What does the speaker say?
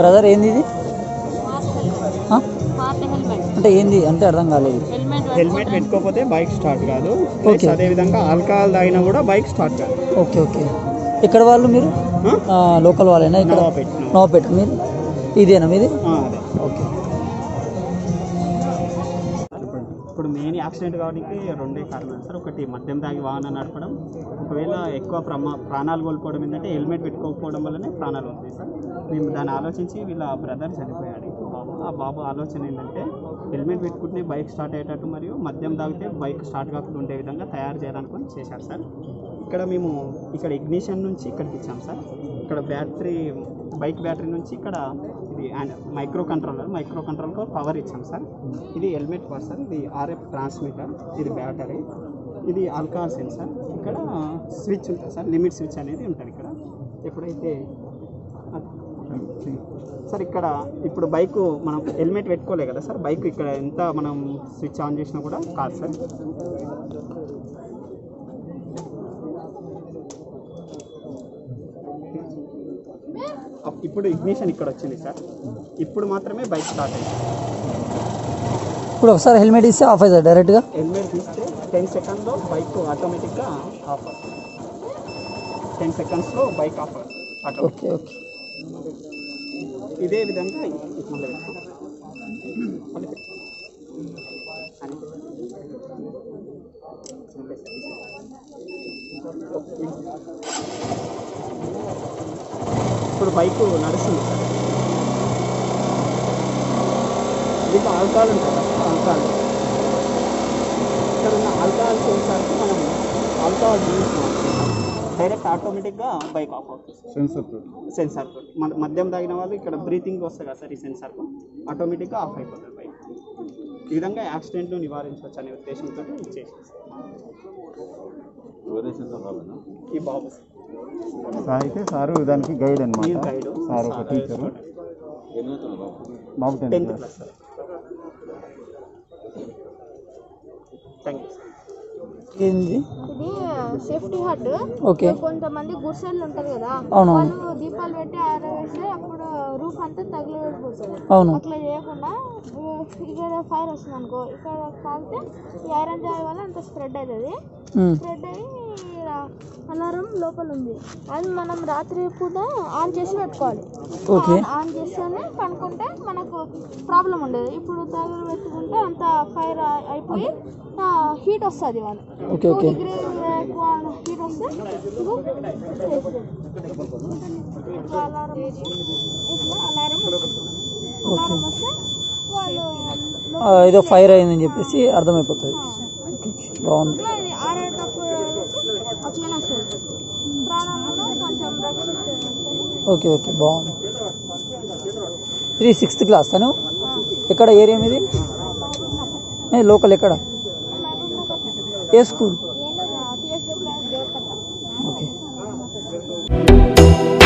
Brother ఏంది ఇది ఆ? పాత హెల్మెట్ అంటే ఏంది అంటే అర్థం కాలేదు హెల్మెట్ హెల్మెట్ పెట్టుకోకపోతే బైక్ స్టార్ట్ కాదు ప్లస్ Okay. అదే విధంగా ఆల్కహాల్ తాగినా కూడా బైక్ స్టార్ట్ కాదు ఓకే ఓకే ఇక్కడ వాళ్ళు మీరు ఆ? లోకల్ వాళ్ళేనా ఇక్కడ నవాపేట, నవాపేట. నవాపేట మీరు ఇదేనా మీది ఆ, అదే ఓకే ఇప్పుడు మెయిన్ యాక్సిడెంట్ కావడానికి రెండే కారణాలు సార్ ఒకటి మద్యం తాగి వాహనం నడపడం ఒకవేళ ఎక్కువ ప్రమా ప్రాణాలు కోల్పోవడం ఏంటంటే హెల్మెట్ పెట్టుకోకపోవడం వల్లనే ప్రాణాలు అవుతాయి సార్ మేము దాన్ని ఆలోచించి వీళ్ళ బ్రదర్ చనిపోయాడు బాబు ఆ బాబు ఆలోచన ఏంటంటే హెల్మెట్ పెట్టుకుంటే బైక్ స్టార్ట్ అయ్యేటట్టు మరియు మద్యం తాగితే బైక్ స్టార్ట్ కాకుండా ఉండే విధంగా తయారు చేయాలనుకొని చేశారు సార్ ఇక్కడ మేము ఇక్కడ ఇగ్నిషన్ నుంచి ఇక్కడికి ఇచ్చాం సార్ ఇక్కడ బ్యాటరీ బైక్ బ్యాటరీ నుంచి ఇక్కడ ఇది అండ్ మైక్రో కంట్రోలర్ మైక్రో కంట్రోల్కి పవర్ ఇచ్చాం సార్ ఇది హెల్మెట్ పవర్ సార్ ఇది ఆర్ఎఫ్ ట్రాన్స్మిటర్ ఇది బ్యాటరీ ఇది ఆల్కహాల్ సెన్సార్ ఇక్కడ స్విచ్ ఉంటుంది సార్ లిమిట్ స్విచ్ అనేది ఉంటుంది ఇక్కడ ఎప్పుడైతే సార్ ఇక్కడ ఇప్పుడు బైక్ మనం హెల్మెట్ పెట్టుకోలే కదా సార్ బైక్ ఇక్కడ ఎంత మనం స్విచ్ ఆన్ చేసినా కూడా కాదు సార్ అప్- ఇప్పుడు ఇగ్నిషన్ ఇక్కడ వచ్చింది సార్ ఇప్పుడు మాత్రమే బైక్ స్టార్ట్ అయింది ఇప్పుడు ఒకసారి హెల్మెట్ ఇస్తే ఆఫ్ అవుతుంది డైరెక్ట్గా హెల్మెట్ తీస్తే టెన్ సెకండ్లో బైక్ ఆటోమేటిక్గా ఆఫ్ అవుతుంది టెన్ సెకండ్స్లో బైక్ ఆఫ్ అవుతుంది ఆటోమేటిక్ ఓకే ఓకే ఇదే విధంగా ఇట్లా మళ్ళీ పెట్టుకో. మళ్ళీ పెట్టు. అని. ఇప్పుడు బైక్ నడుస్తుంది సార్ దీంట్లో ఆల్కహాల్ ఉంటుంది కదా, ఆల్కహాల్ ఇక్కడ ఉన్న ఆల్కహాల్ సెన్సార్కి మనం ఆల్కహాల్ యూస్ డైరెక్ట్ ఆటోమేటిక్గా బైక్ ఆఫ్ అవుతుంది సెన్సర్ సెన్సార్ తోటి మన మద్యం తాగిన వాళ్ళు ఇక్కడ బ్రీతింగ్ వస్తుంది కదా సార్ ఈ సెన్సార్ ఆటోమేటిక్గా ఆఫ్ అయిపోతుంది బైక్ ఈ విధంగా యాక్సిడెంట్ను నివారించవచ్చు అనే ఉద్దేశంతో చేసి ఈ బాబు అయితే సారు దానికి గైడ్ ఈ అనమాట గైడ్ సార్ ఒక టీచరు బాబు tenth tenth class class sir thank you sir ఏంది ఇది సేఫ్టీ హట్ ఓకే కొంతమంది గుడిసెలు ఉంటారు కదా అవునవును. వాళ్ళు దీపాలు పెట్టి ఆరవేస్తే అప్పుడు రూఫ్ అంతా తగిలిపోతుంది అవును అట్లా చేయకుండా ఉ, ఇక్కడ ఫైర్ వస్తుంది అనుకో ఇక్కడ కాలితే ఈ ఐరన్ జాయ్ వల్ల అంత స్ప్రెడ్ అవుతుంది ఉమ్. స్ప్రెడ్ అయ్యి అలారం లోపల ఉంది అది మనం రాత్రి పూట ఆన్ చేసి పెట్టుకోవాలి ఓకే ఆన్- ఆన్ చేస్తేనే కనుక్కుంటే మనకు ప్రాబ్లం ఉండదు ఇప్పుడు తగులు పెట్టుకుంటే అంత ఫైర్ అయిపోయి హీట్ వస్తుంది వాళ్ళు ఓకే ఓకే డిగ్రీ ఎక్కువ హీట్ వస్తే ఇదిగో చేస్తుంది. ఇట్లా అలారం వస్తే ఇట్లా అలారం వస్తుంది. అలారం వస్తే వాళ్ళు ఆ, ఏదో ఫైర్ అయిందని చెప్పేసి అర్థమైపోతుంది బాగుంది ఇట్లా ఇది ఆరేటప్పుడు అట్లనే వస్తుంది ప్రాణంలో కొంచెం రక్షించవచ్చు ఓకే ఓకే బాగుంది ఇది సిక్స్త్ క్లాస్ తను ఎక్కడ ఏరియా మీది ఏ, లోకల్ ఎక్కడ ఏ స్కూల్ ఏంటో టీఎస్డబ్ల్యూ దేవకథ ఓకే